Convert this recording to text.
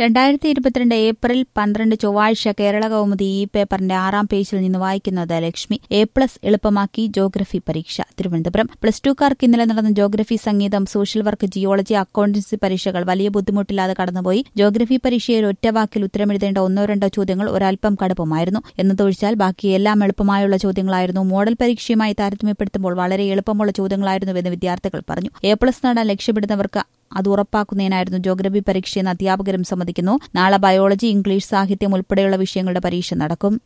രണ്ടായിരത്തി ഇരുപത്തിരണ്ട് ഏപ്രിൽ പന്ത്രണ്ട് ചൊവ്വാഴ്ച കേരള കൗമുദി ഈ പേപ്പറിന്റെ ആറാം പേജിൽ നിന്ന് വായിക്കുന്നത് ലക്ഷ്മി എ പ്ലസ് എളുപ്പമാക്കി ജോഗ്രഫി പരീക്ഷ തിരുവനന്തപുരം പ്ലസ് ടുക്കാർക്ക് ഇന്നലെ നടന്ന ജോഗ്രഫി സംഗീതം സോഷ്യൽ വർക്ക് ജിയോളജി അക്കൌണ്ടൻസി പരീക്ഷകൾ വലിയ ബുദ്ധിമുട്ടില്ലാതെ കടന്നുപോയി ജോഗ്രഫി പരീക്ഷയിൽ ഒറ്റവാക്കിൽ ഉത്തരമെഴുതേണ്ട ഒന്നോ രണ്ടോ ചോദ്യങ്ങൾ ഒരൽപ്പം കടുപ്പമായിരുന്നു എന്നതൊഴിച്ചാൽ ബാക്കി എല്ലാം എളുപ്പമായുള്ള ചോദ്യങ്ങളായിരുന്നു മോഡൽ പരീക്ഷയുമായി താരതമ്യപ്പെടുത്തുമ്പോൾ വളരെ എളുപ്പമുള്ള ചോദ്യങ്ങളായിരുന്നുവെന്ന് വിദ്യാർത്ഥികൾ പറഞ്ഞു എ പ്ലസ് നേടാൻ ലക്ഷ്യമിടുന്നവർക്ക് അത് ഉറപ്പാക്കുന്നതിനായിരുന്നു ജോഗ്രഫി പരീക്ഷയെന്ന് അധ്യാപകരും സമ്മതിക്കുന്നു നാളെ ബയോളജി ഇംഗ്ലീഷ് സാഹിത്യം ഉൾപ്പെടെയുള്ള വിഷയങ്ങളുടെ പരീക്ഷ നടക്കും